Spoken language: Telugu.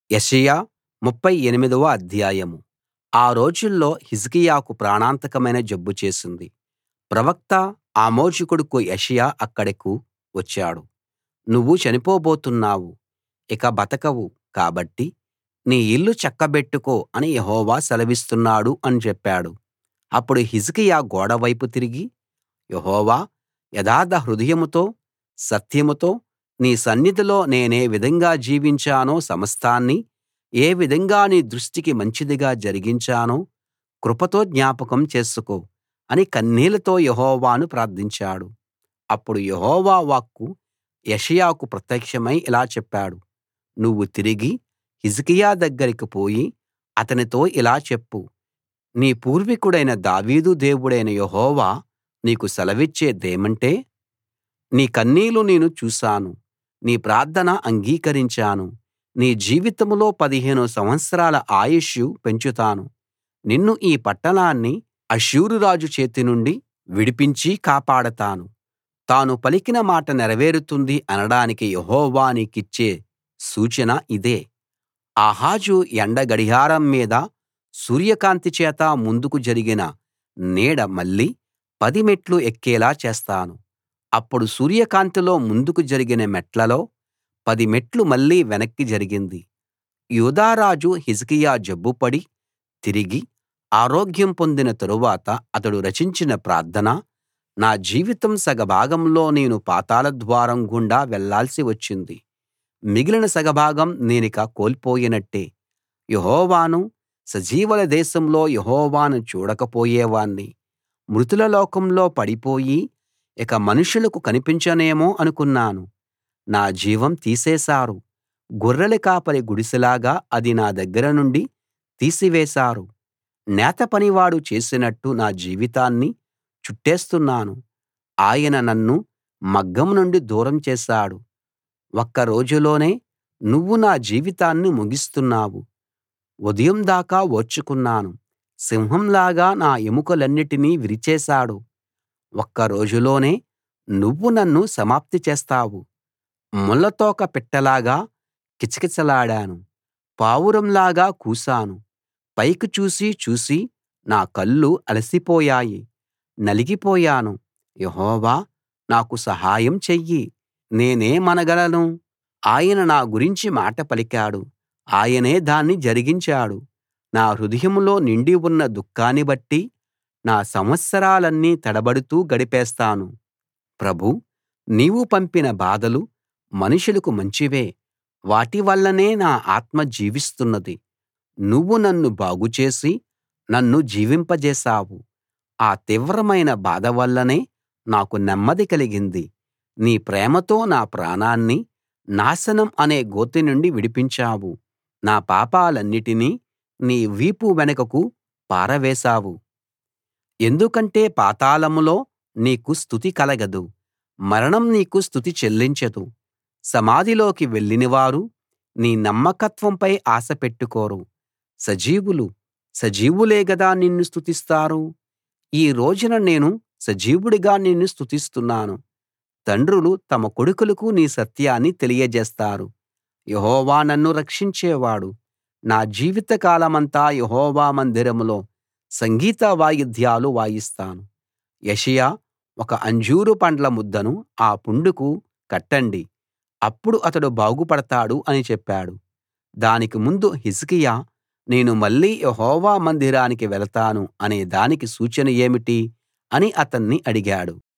యెషయా 38 వ అధ్యాయం ఆ రోజుల్లో హిజ్కియాకు ప్రాణాంతకమైన జబ్బు చేసింది ప్రవక్త ఆమోజు కొడుకు యెషయా అక్కడకు వచ్చాడు నువ్వు చనిపోబోతున్నావు ఇక బతకవు కాబట్టి నీ ఇల్లు చక్కబెట్టుకో అని యెహోవా సెలవిస్తున్నాడు అని చెప్పాడు అప్పుడు హిజ్కియా గోడ వైపు తిరిగి యెహోవా యథార్థ హృదయంతో సత్యంతో నీ సన్నిధిలో నేనే విధంగా జీవించానో సమస్తాన్నీ ఏ విధంగా నీ దృష్టికి మంచిదిగా జరిగించానో కృపతో జ్ఞాపకం చేసుకో అని కన్నీళ్లతో యెహోవాను ప్రార్థించాడు అప్పుడు యెహోవా వాక్కు యెషయాకు ప్రత్యక్షమై ఇలా చెప్పాడు నువ్వు తిరిగి హిజ్కియా దగ్గరికి పోయి అతనితో ఇలా చెప్పు నీ పూర్వీకుడైన దావీదు దేవుడైన యెహోవా నీకు సెలవిచ్చేదేమంటే నీ కన్నీళ్లు నేను చూశాను నీ ప్రార్థన అంగీకరించాను నీ జీవితంలో 15 సంవత్సరాల ఆయుష్షు పెంచుతాను నిన్ను ఈ పట్టణాన్ని అష్షూరు రాజు చేతి నుండి విడిపించి కాపాడతాను తాను పలికిన మాట నెరవేరుతుంది అనడానికి యెహోవా నీకిచ్చే సూచన ఇదే ఆహాజు ఎండ గడియారం మీద సూర్యకాంతి చేత ముందుకు జరిగిన నీడ మళ్ళీ పది మెట్లు ఎక్కేలా చేస్తాను అప్పుడు సూర్యకాంతిలో ముందుకు జరిగిన మెట్లలో పది మెట్లు మళ్ళీ వెనక్కి జరిగింది యూదా రాజు హిజ్కియా జబ్బుపడి తిరిగి ఆరోగ్యం పొందిన తరువాత అతడు రచించిన ప్రార్థన నా జీవితం సగభాగంలో నేను పాతాళ ద్వారం గుండా వెళ్ళాల్సి వచ్చింది మిగిలిన సగభాగం నేనిక కోల్పోయినట్టే యెహోవాను సజీవుల దేశంలో యెహోవాను చూడకపోయేవాణ్ణి మృతుల లోకంలో పడిపోయి ఇక మనుషులకు కనిపించనేమో అనుకున్నాను నా జీవం తీసేశారు గొర్రెల కాపరి గుడిసెలాగా అది నా దగ్గర నుండి తీసివేశారు నేత పనివాడు చేసినట్టు నా జీవితాన్ని చుట్టేస్తున్నాను ఆయన నన్ను మగ్గం నుండి దూరం చేశాడు ఒక్క రోజులోనే నువ్వు నా జీవితాన్ని ముగిస్తున్నావు ఉదయం దాకా ఓర్చుకున్నాను సింహంలాగా నా ఎముకలన్నిటినీ విరిచేశాడు ఒక్క రోజులోనే నువ్వు నన్ను సమాప్తి చేస్తావు ముళ్ళతోక పిట్టలాగా కిచకిచలాడాను పావురంలాగా కూశాను పైకి చూసి చూసి నా కళ్ళు అలసిపోయాయి నలిగిపోయాను యెహోవా నాకు సహాయం చెయ్యి నేనేమనగలను ఆయన నా గురించి మాట పలికాడు ఆయనే దాన్ని జరిగించాడు నా హృదయంలో నిండి ఉన్న దుఃఖాన్ని బట్టి నా సంవత్సరాలన్నీ తడబడుతూ గడిపేస్తాను ప్రభూ నీవు పంపిన బాధలు మనుషులకు మంచివే వాటి వల్లనే నా ఆత్మ జీవిస్తున్నది నువ్వు నన్ను బాగుచేసి నన్ను జీవింపజేశావు ఆ తీవ్రమైన బాధ వల్లనే నాకు నెమ్మది కలిగింది నీ ప్రేమతో నా ప్రాణాన్ని నాశనం అనే గోతి నుండి విడిపించావు నా పాపాలన్నిటినీ నీ వీపు వెనుకకు పారవేశావు ఎందుకంటే పాతాళంలో నీకు స్తుతి కలగదు మరణం నీకు స్తుతి చెల్లించదు సమాధిలోకి వెళ్ళినవారు నీ నమ్మకత్వంపై ఆశ పెట్టుకోరు సజీవులు సజీవులే గదా నిన్ను స్తుతిస్తారు ఈ రోజున నేను సజీవుడిగా నిన్ను స్తుతిస్తున్నాను తండ్రులు తమ కొడుకులకు నీ సత్యాన్ని తెలియజేస్తారు యెహోవా నన్ను రక్షించేవాడు నా జీవితకాలమంతా యెహోవా మందిరంలో సంగీత వాయిద్యాలు వాయిస్తాను యెషయా ఒక అంజూరు పండ్ల ముద్దను ఆ పుండుకు కట్టండి అప్పుడు అతడు బాగుపడతాడు అని చెప్పాడు దానికి ముందు హిజ్కియా నేను మళ్ళీ యెహోవా మందిరానికి వెళతాను అనే దానికి సూచన ఏమిటి అని అతన్ని అడిగాడు